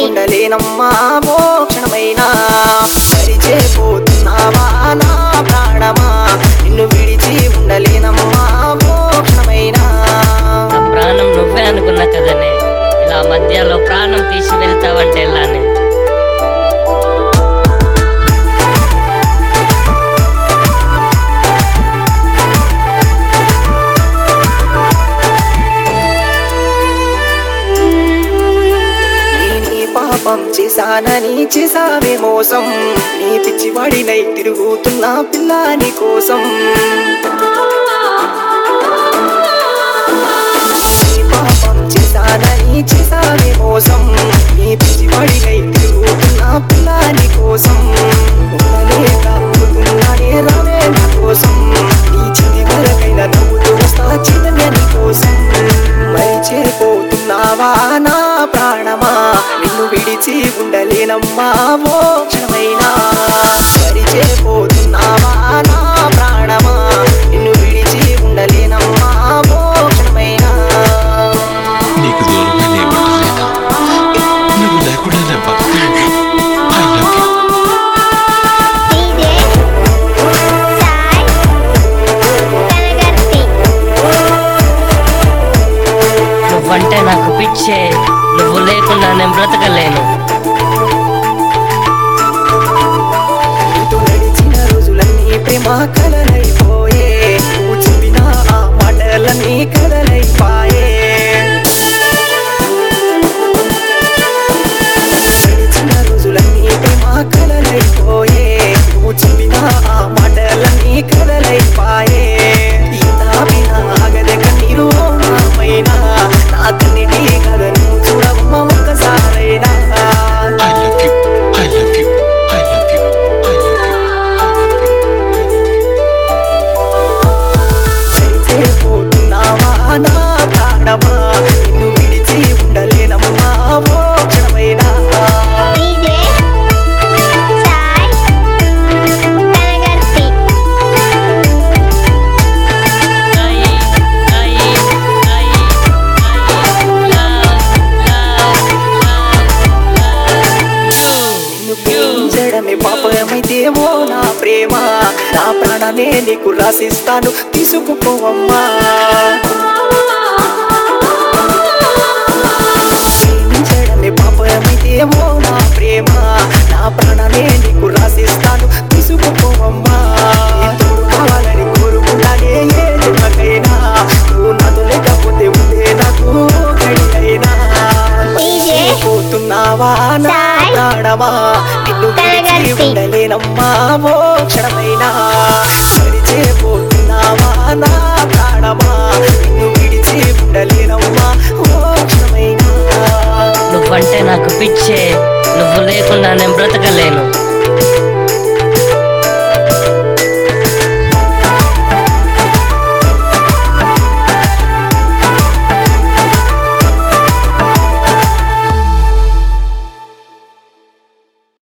ఉండలేనమ్మా మోక్షణమైన మరిచేపోతున్నావా నా ప్రాణమా నిన్ను విడిచి ఉండలేనమ్మా మోక్షణమైన నా ప్రాణం నువ్వే అనుకున్నా కదనే ఇలా మధ్యలో ప్రాణం తీసి వెళ్తావంటే ఎలానే నీ నీ పాపం చేశానని చేసావే మోసం నీ పిచ్చివాడినై తిరుగుతున్నా పిల్లాని కోసం నీ పాపం చేశానని చేసావే మోసం నీ పిచ్చివాడినై తిరుగుతున్నా పిల్లాని కోసం ఉండలేక ఉంటున్నానే రావే నా కోసం నీ చిటి వరకైనా నవ్వుతూ వస్తా చిన్న నీ కోసం మరిచేపోతున్నావా నా ప్రాణమా నిన్ను విడిచి ఉండలేనమ్మా మోక్షమైనా మరిచేపోతున్నావా నా ప్రాణమా నిన్ను విడిచి ఉండలేనమ్మా మోక్షమైనా నీకు దూరంగా నేను ఉండలేను నువ్వు లేకుండా నేను బతకలేను ఐ లవ్ యూ నువ్వంటే నాకు పిచ్చే నువ్వు లేకుండా నేను బ్రతకలేను నీతో నడిచిన రోజులన్నీ ప్రేమ కలలైపోయే నువ్వు చెప్పిన ఆ మాటలన్నీ కలలైపాయే నడిచిన రోజులన్నీ ప్రేమ కలలైపోయే నువ్వు చెప్పిన ఆ మాటలన్నీ కలలైపాయే ఇంత వినా ఆగదే కన్నీరు ఓ నామైనా నా కన్నిటి కథను చూడమ్మ ఒక్కసారైనా I love you I love you I love you I love you పోతున్నావా నా ప్రాణమా నిన్ను విడిచి ఉండలేనమ్మా మోక్షమైనా నిన్ను ప్రేమించడమే పాపమైతే ఓ నా ప్రేమ నా ప్రాణమే నీకు రాసిస్తాను తీసుకుపోవమ్మా ప్రేమించడమే పాపమైతే ఓ నా ప్రేమ నా ప్రాణమే నీకు రాసిస్తాను తీసుకుపోవమ్మా నీ తోడు కావాలని కోరుకుంటానే ఏ జన్మకైనా నువ్వు నాతో లేకపోతే ఉండే నాకు గడియైనా పోతున్నావా నా ప్రాణమా నిన్ను విడిచి ఉండలేనమ్మా మోక్షణమైనా మరిచేపోతున్నావా